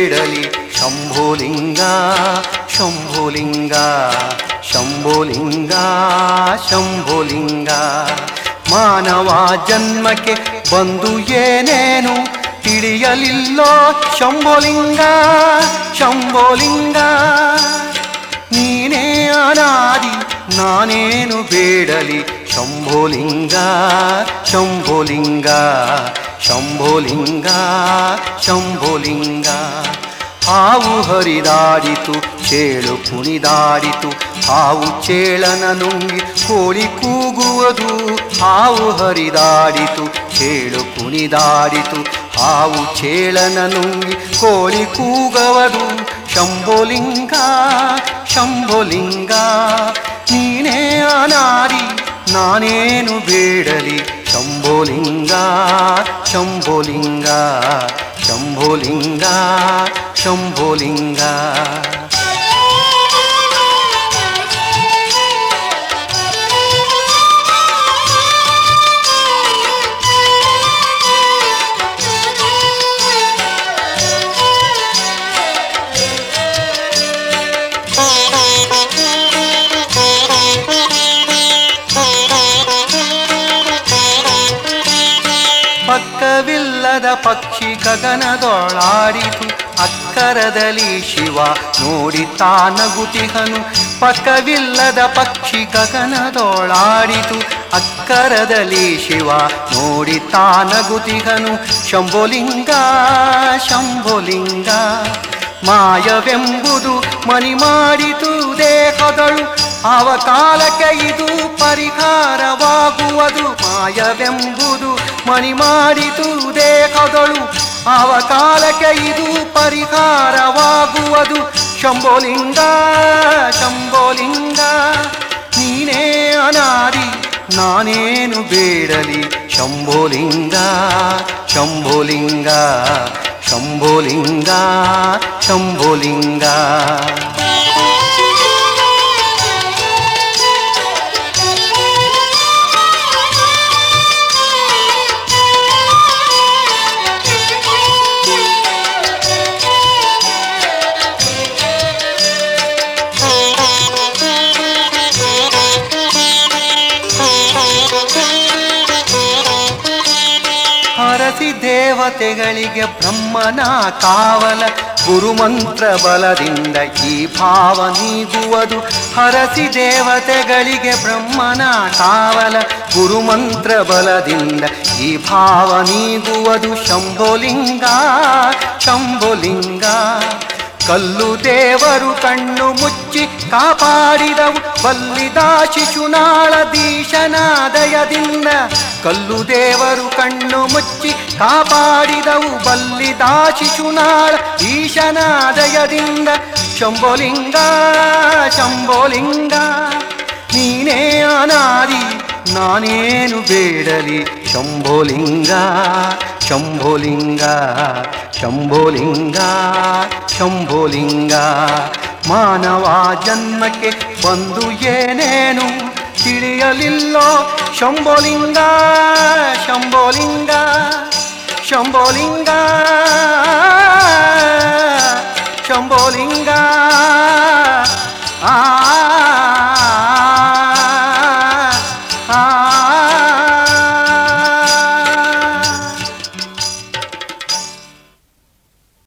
ಬೇಡಲಿ ಶಂಭೋಲಿಂಗ ಶಂಭೋಲಿಂಗ ಶಂಭೋಲಿಂಗ ಶಂಭೋಲಿಂಗ ಮಾನವ ಜನ್ಮಕ್ಕೆ ಬಂದು ಏನೇನು ತಿಳಿಯಲಿಲ್ಲೋ ಶಂಭೋಲಿಂಗ ಶಂಭೋಲಿಂಗ ನೀನೇ ಅನಾದಿ ನಾನೇನು ಬೇಡಲಿ ಶಂಭೋಲಿಂಗ ಶಂಭೋಲಿಂಗ ಶಂಭೋಲಿಂಗ ಶಂಭೋಲಿಂಗ ಹಾವು ಹರಿದಾಡಿತು ಚೇಳು ಕುಣಿದಾಡಿತು ಹಾವು ಚೇಳನ ನುಂಗಿ ಕೋಳಿ ಕೂಗುವುದು ಹಾವು ಹರಿದಾಡಿತು ಚೇಳು ಕುಣಿದಾಡಿತು ಹಾವು ಚೇಳನ ನುಂಗಿ ಕೋಳಿ ಕೂಗವದು ಶಂಭೋಲಿಂಗ ಶಂಭೋಲಿಂಗ ನೀನೇ ಅನಾದಿ ನಾನೇನು ಬೇಡಲಿ ಶಂಭೋಲಿಂಗ ಶಂಭೋಲಿಂಗ ಶಂಭೋಲಿಂಗ ಶಂಭೋಲಿಂಗ ಪಕ್ಕವಿಲ್ಲದ ಪಕ್ಷಿ ಗಗನದೊಳಾಡಿತು ಅಕ್ಕರದಲ್ಲಿ ಶಿವ ನೋಡಿ ತಾನಗುತಿಹನು ಪಕ್ಕವಿಲ್ಲದ ಪಕ್ಷಿ ಗಗನದೊಳಾಡಿತು ಅಕ್ಕರದಲ್ಲಿ ಶಿವ ನೋಡಿ ತಾನಗುತಿಹನು ಶಂಭೋಲಿಂಗ ಶಂಭೋಲಿಂಗ ಮಾಯವೆಂಬುದು ಮನಿ ಮಾಡಿತು ದೇಹದಳು ಆವ ಕಾಲಕ್ಕೆ ಇದು ಪರಿಹಾರವಾಗುವುದು ಮಾಯವೆಂಬುದು ಮನಿ ಮಾಡಿತು ದೇಹದಳು ಆವ ಕಾಲಕ್ಕೆ ಇದು ಪರಿಹಾರವಾಗುವುದು ಶಂಭೋಲಿಂಗ ಶಂಭೋಲಿಂಗ ನೀನೇ ಅನಾದಿ ನಾನೇನು ಬೇಡಲಿ ಶಂಭೋಲಿಂಗ ಶಂಭೋಲಿಂಗ ಶಂಭೋಲಿಂಗ ಶಂಭೋಲಿಂಗ ಹರಸಿ ದೇವತೆಗಳಿಗೆ ಬ್ರಹ್ಮನ ಕಾವಲ ಗುರುಮಂತ್ರ ಬಲದಿಂದ ಈ ಭಾವ ನೀಗುವುದು ಹರಸಿ ದೇವತೆಗಳಿಗೆ ಬ್ರಹ್ಮನ ಕಾವಲ ಗುರುಮಂತ್ರ ಬಲದಿಂದ ಈ ಭಾವ ನೀಗುವುದು ಶಂಭೋಲಿಂಗ ಶಂಭೋಲಿಂಗ ಕಲ್ಲು ದೇವರು ಕಣ್ಣು ಮುಚ್ಚಿ ಕಾಪಾಡಿದವು ಬಲ್ಲಿದ ಶಿಶುನಾಳ ದೀಶನಾದಯದಿಂದ ಕಲ್ಲು ದೇವರು ಕಣ್ಣು ಮುಚ್ಚಿ ಕಾಪಾಡಿದವು ಬಲ್ಲಿದ ಶಿಶುನಾಳ ಈಶನಾದಯದಿಂದ ಶಂಭೋಲಿಂಗ ಶಂಭೋಲಿಂಗ ನೀನೇ ಅನಾದಿ ನಾನೇನು ಬೇಡಲಿ ಶಂಭೋಲಿಂಗ ಶಂಭೋಲಿಂಗ ಶಂಭೋಲಿಂಗ ಶಂಭೋಲಿಂಗ ಮಾನವ ಜನ್ಮಕ್ಕೆ ಬಂದು ಏನೇನು ತಿಳಿಯಲಿಲ್ಲೋ ಶಂಭೋಲಿಂಗ ಶಂಭೋಲಿಂಗ ಶಂಭೋಲಿಂಗ ಶಂಭೋಲಿಂಗ ಆ